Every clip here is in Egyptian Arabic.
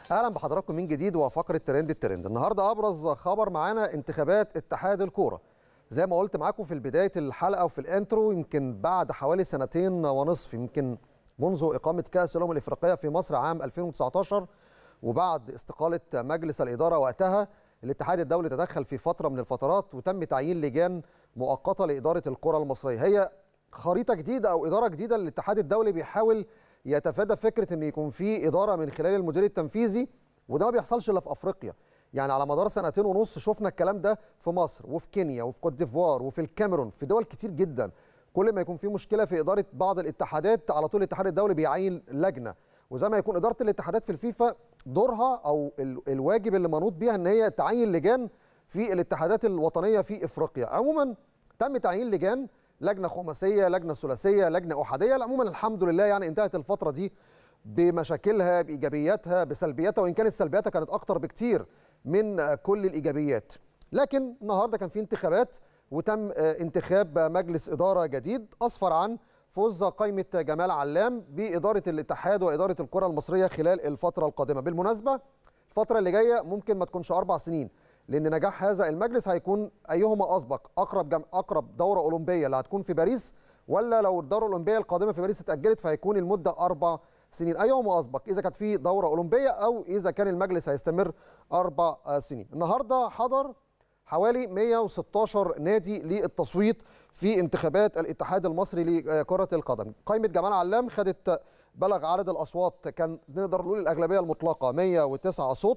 اهلا بحضراتكم من جديد وفقره ترند الترند النهارده ابرز خبر معانا انتخابات اتحاد الكوره زي ما قلت معاكم في بدايه الحلقه وفي الانترو يمكن بعد حوالي سنتين ونصف يمكن منذ اقامه كاس الامم الافريقيه في مصر عام 2019 وبعد استقاله مجلس الاداره وقتها الاتحاد الدولي تدخل في فتره من الفترات وتم تعيين لجان مؤقته لاداره الكره المصريه هي خريطه جديده او اداره جديده للاتحاد الدولي بيحاول يتفادى فكره ان يكون في اداره من خلال المدير التنفيذي وده ما بيحصلش الا في افريقيا يعني على مدار سنتين ونص شفنا الكلام ده في مصر وفي كينيا وفي كوت ديفوار وفي الكاميرون في دول كتير جدا كل ما يكون في مشكله في اداره بعض الاتحادات على طول الاتحاد الدولي بيعين لجنه وزي ما يكون اداره الاتحادات في الفيفا دورها او الواجب اللي منوط بيها ان هي تعين لجان في الاتحادات الوطنيه في افريقيا عموما تم تعيين لجان لجنه خماسيه لجنه ثلاثيه لجنه احاديه عموما الحمد لله يعني انتهت الفتره دي بمشاكلها بايجابياتها بسلبياتها وان كانت سلبياتها كانت اكتر بكتير من كل الايجابيات لكن النهارده كان في انتخابات وتم انتخاب مجلس اداره جديد اسفر عن فوز قائمه جمال علام باداره الاتحاد واداره الكره المصريه خلال الفتره القادمه بالمناسبه الفتره اللي جايه ممكن ما تكونش اربع سنين لان نجاح هذا المجلس هيكون ايهما اسبق اقرب جم... اقرب دوره اولمبيه اللي هتكون في باريس ولا لو الدوره الاولمبيه القادمه في باريس اتاجلت فهيكون المده اربع سنين ايهما اسبق اذا كانت في دوره اولمبيه او اذا كان المجلس هيستمر اربع سنين النهارده حضر حوالي 116 نادي للتصويت في انتخابات الاتحاد المصري لكره القدم قائمه جمال علام خدت بلغ عدد الاصوات كان نقدر نقول الاغلبيه المطلقه 109 صوت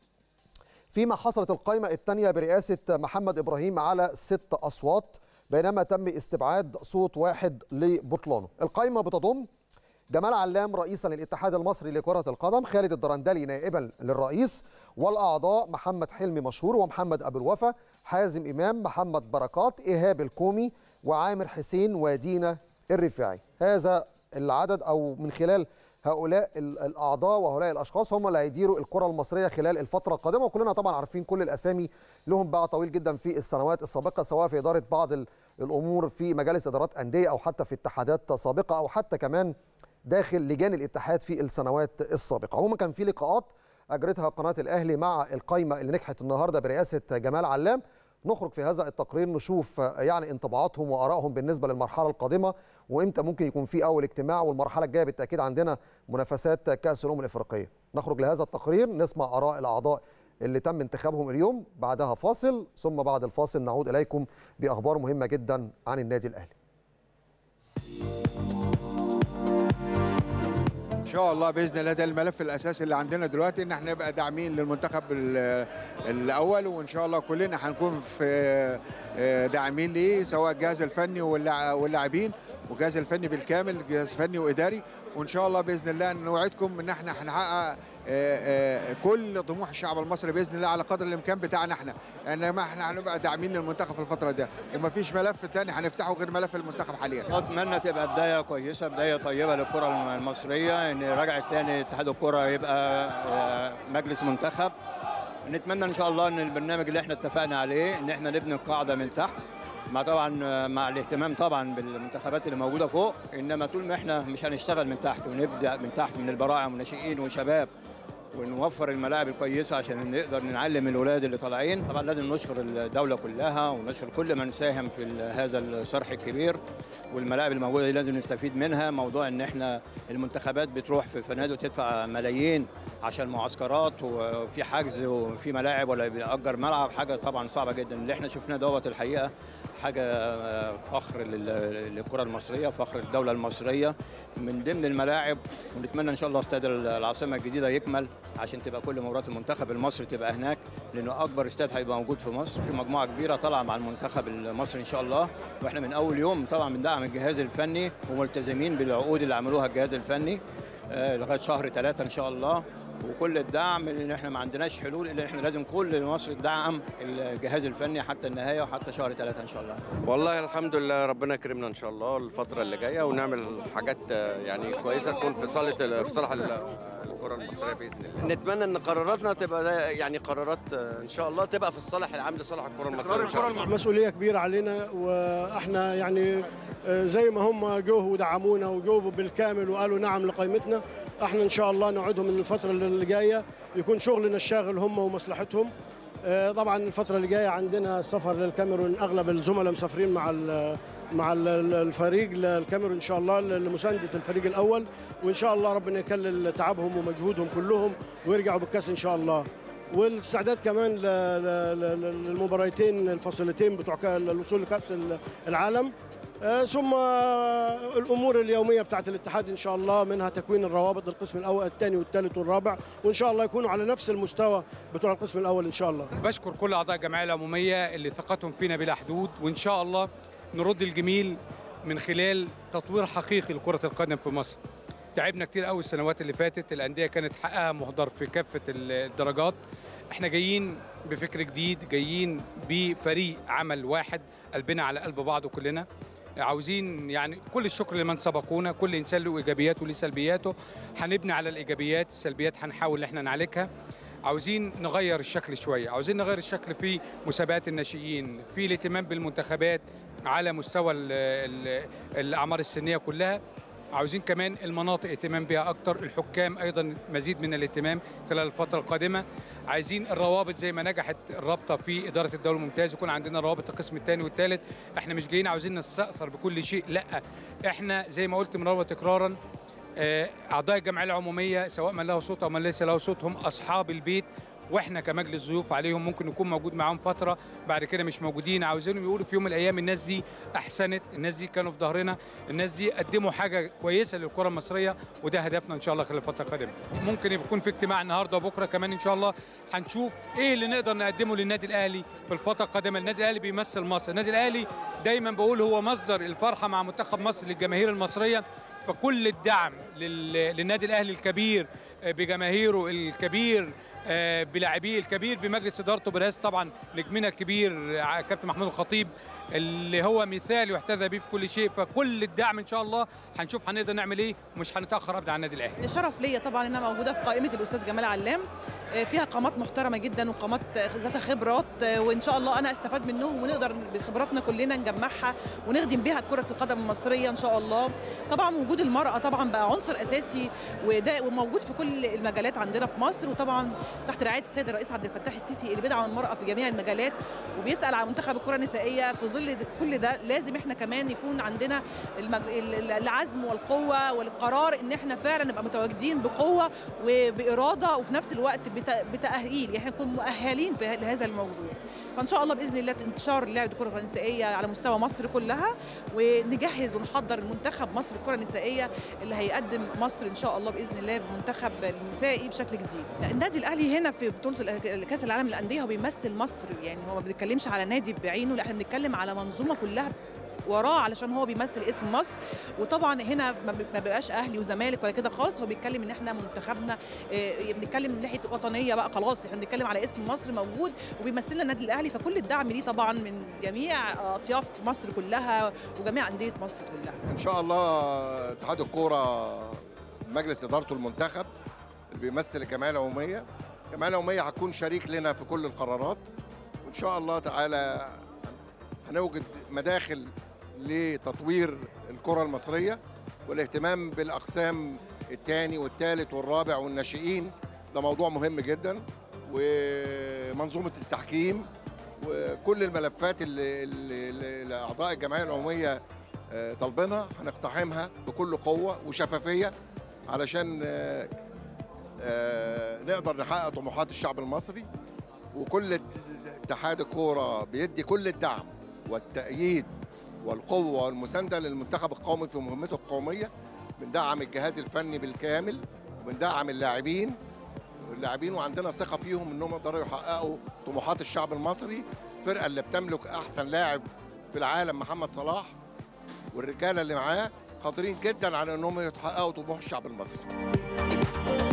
فيما حصلت القائمة الثانية برئاسة محمد إبراهيم على ست أصوات بينما تم استبعاد صوت واحد لبطلانه القائمة بتضم جمال علام رئيسا للاتحاد المصري لكرة القدم خالد الدرندلي نائبا للرئيس والأعضاء محمد حلمي مشهور ومحمد أبو الوفا حازم إمام محمد بركات إيهاب الكومي وعامر حسين ودينا الرفاعي هذا العدد أو من خلال هؤلاء الاعضاء وهؤلاء الاشخاص هم اللي هيديروا الكره المصريه خلال الفتره القادمه وكلنا طبعا عارفين كل الاسامي لهم باع طويل جدا في السنوات السابقه سواء في اداره بعض الامور في مجالس ادارات انديه او حتى في اتحادات سابقه او حتى كمان داخل لجان الاتحاد في السنوات السابقه عموما كان في لقاءات اجرتها قناه الاهلي مع القائمه اللي نجحت النهارده برئاسه جمال علام نخرج في هذا التقرير نشوف يعني انطباعاتهم وارائهم بالنسبه للمرحله القادمه وامتى ممكن يكون في اول اجتماع والمرحله الجايه بالتاكيد عندنا منافسات كاس الامم الافريقيه نخرج لهذا التقرير نسمع اراء الاعضاء اللي تم انتخابهم اليوم بعدها فاصل ثم بعد الفاصل نعود اليكم باخبار مهمه جدا عن النادي الاهلي ان شاء الله باذن الله ده الملف الاساسي اللي عندنا دلوقتي ان احنا نبقى داعمين للمنتخب الاول وان شاء الله كلنا هنكون في داعمين ليه سواء الجهاز الفني واللاعبين والجهاز الفني بالكامل جهاز فني واداري وان شاء الله باذن الله نوعدكم ان احنا هنحقق كل طموح الشعب المصري باذن الله على قدر الامكان بتاعنا احنا يعني ما احنا هنبقى داعمين للمنتخب في الفتره دي وما فيش ملف ثاني هنفتحه غير ملف المنتخب حاليا اتمنى تبقى بدايه كويسه بدايه طيبه للكره المصريه ان رجع تاني اتحاد الكره يبقى مجلس منتخب نتمنى ان شاء الله ان البرنامج اللي احنا اتفقنا عليه ان احنا نبني القاعده من تحت مع طبعا مع الاهتمام طبعا بالمنتخبات اللي موجوده فوق انما طول ما احنا مش هنشتغل من تحت ونبدا من تحت من البراعم والناشئين وشباب ونوفر الملاعب الكويسه عشان نقدر نعلم الاولاد اللي طالعين طبعا لازم نشكر الدوله كلها ونشكر كل من ساهم في هذا الصرح الكبير والملاعب الموجوده دي لازم نستفيد منها موضوع ان احنا المنتخبات بتروح في فنادق تدفع ملايين عشان معسكرات وفي حجز وفي ملاعب ولا بيأجر ملعب حاجه طبعا صعبه جدا اللي احنا شفناه دوت الحقيقه حاجه فخر للكره المصريه فخر الدوله المصريه من ضمن الملاعب ونتمنى ان شاء الله استاد العاصمه الجديده يكمل عشان تبقى كل مباريات المنتخب المصري تبقى هناك لانه اكبر استاد هيبقى موجود في مصر في مجموعه كبيره طالعه مع المنتخب المصري ان شاء الله واحنا من اول يوم طبعا بندعم الجهاز الفني وملتزمين بالعقود اللي عملوها الجهاز الفني آه لغايه شهر ثلاثه ان شاء الله وكل الدعم لان احنا ما عندناش حلول الا احنا لازم كل مصر تدعم الجهاز الفني حتى النهايه وحتى شهر ثلاثه ان شاء الله. والله الحمد لله ربنا يكرمنا ان شاء الله الفتره اللي جايه ونعمل حاجات يعني كويسه تكون في صاله في صالح الكره المصريه باذن الله. نتمنى ان قراراتنا تبقى يعني قرارات ان شاء الله تبقى في الصالح العام لصالح الكره المصريه ان شاء الله. مسؤوليه كبيره علينا واحنا يعني آه، زي ما هم جوه ودعمونا وجوه بالكامل وقالوا نعم لقائمتنا احنا ان شاء الله نوعدهم ان الفتره اللي جايه يكون شغلنا الشاغل هم ومصلحتهم آه، طبعا الفتره اللي جايه عندنا سفر للكاميرون اغلب الزملاء مسافرين مع ال مع ال- ال- الفريق للكاميرون ان شاء الله لمسانده الفريق الاول وان شاء الله ربنا يكلل تعبهم ومجهودهم كلهم ويرجعوا بالكاس ان شاء الله والاستعداد كمان ل- ل- ل- للمباراتين الفاصلتين بتوع كا- الوصول لكاس العالم آه، ثم آه، الامور اليوميه بتاعت الاتحاد ان شاء الله منها تكوين الروابط للقسم الاول الثاني والثالث والرابع وان شاء الله يكونوا على نفس المستوى بتوع القسم الاول ان شاء الله بشكر كل اعضاء الجمعيه العموميه اللي ثقتهم فينا بلا حدود وان شاء الله نرد الجميل من خلال تطوير حقيقي لكره القدم في مصر تعبنا كتير قوي السنوات اللي فاتت الانديه كانت حقها مهدر في كافه الدرجات احنا جايين بفكر جديد جايين بفريق عمل واحد قلبنا على قلب بعض كلنا عاوزين يعني كل الشكر لمن سبقونا كل انسان له ايجابياته وليه سلبياته هنبني على الايجابيات السلبيات هنحاول ان احنا نعالجها عاوزين نغير الشكل شويه عاوزين نغير الشكل في مسابقات الناشئين في الاهتمام بالمنتخبات على مستوى ال ال الاعمار السنيه كلها عاوزين كمان المناطق اهتمام بها اكتر الحكام ايضا مزيد من الاهتمام خلال الفتره القادمه عايزين الروابط زي ما نجحت الرابطه في اداره الدوري الممتاز يكون عندنا روابط القسم الثاني والثالث احنا مش جايين عاوزين نستأثر بكل شيء لا احنا زي ما قلت مره تكرارا آه، اعضاء الجمعيه العموميه سواء من له صوت او من ليس له صوت هم اصحاب البيت واحنا كمجلس ضيوف عليهم ممكن نكون موجود معاهم فتره بعد كده مش موجودين عاوزينهم يقولوا في يوم من الايام الناس دي احسنت الناس دي كانوا في ظهرنا الناس دي قدموا حاجه كويسه للكره المصريه وده هدفنا ان شاء الله خلال الفتره القادمه ممكن يكون في اجتماع النهارده وبكره كمان ان شاء الله هنشوف ايه اللي نقدر نقدمه للنادي الاهلي في الفتره القادمه النادي الاهلي بيمثل مصر النادي الاهلي دايما بقول هو مصدر الفرحه مع منتخب مصر للجماهير المصريه فكل الدعم لل- للنادي الاهلي الكبير آه، بجماهيره الكبير آه، بلاعبيه الكبير بمجلس ادارته برئاسه طبعا نجمنا الكبير آه، كابتن محمود الخطيب اللي هو مثال يحتذى به في كل شيء فكل الدعم ان شاء الله هنشوف هنقدر نعمل ايه ومش هنتاخر ابدا عن النادي الاهلي شرف ليا طبعا ان انا موجوده في قائمه الاستاذ جمال علام آه، فيها قامات محترمه جدا وقامات آه، ذات خبرات آه، وان شاء الله انا استفاد منهم ونقدر بخبراتنا كلنا نجمعها ونخدم بيها كره القدم المصريه ان شاء الله طبعا وجود المراه طبعا بقى عنصر اساسي وده وموجود في كل المجالات عندنا في مصر وطبعا تحت رعايه السيد الرئيس عبد الفتاح السيسي اللي بيدعم المراه في جميع المجالات وبيسال على منتخب الكره النسائيه في ظل د- كل ده لازم احنا كمان يكون عندنا المج... ال- ال- العزم والقوه والقرار ان احنا فعلا نبقى متواجدين بقوه وباراده وفي نفس الوقت بت... بتاهيل يعني نكون مؤهلين في ه- لهذا الموضوع فان شاء الله باذن الله انتشار لعبه الكره النسائيه على مستوى مصر كلها ونجهز ونحضر المنتخب مصر الكره النسائيه اللي هيقدم مصر ان شاء الله باذن الله بمنتخب النسائي بشكل جديد النادي الاهلي هنا في بطوله ال- كاس العالم للانديه هو بيمثل مصر يعني هو ما بنتكلمش على نادي بعينه لا احنا بنتكلم على منظومه كلها وراه علشان هو بيمثل اسم مصر وطبعا هنا ما بي- ما بيبقاش اهلي وزمالك ولا كده خالص هو بيتكلم ان احنا منتخبنا آه، بنتكلم من ناحيه وطنيه بقى خلاص احنا بنتكلم على اسم مصر موجود وبيمثلنا النادي الاهلي فكل الدعم ليه طبعا من جميع اطياف مصر كلها وجميع انديه مصر كلها ان شاء الله اتحاد الكوره مجلس ادارته المنتخب اللي بيمثل الجمعيه العموميه الجمعيه العموميه هتكون شريك لنا في كل القرارات وان شاء الله تعالى هنوجد مداخل لتطوير الكره المصريه والاهتمام بالاقسام الثاني والثالث والرابع والناشئين ده موضوع مهم جدا ومنظومه التحكيم وكل الملفات اللي, اللي, اللي اعضاء الجمعيه العموميه آه، طالبينها هنقتحمها بكل قوه وشفافيه علشان آه، آه، نقدر نحقق طموحات الشعب المصري وكل اتحاد الكوره بيدي كل الدعم والتأييد والقوه والمسانده للمنتخب القومي في مهمته القوميه بندعم الجهاز الفني بالكامل وبندعم اللاعبين واللاعبين وعندنا ثقه فيهم انهم يقدروا يحققوا طموحات الشعب المصري الفرقه اللي بتملك احسن لاعب في العالم محمد صلاح والرجاله اللي معاه قادرين جدا على انهم يحققوا طموح الشعب المصري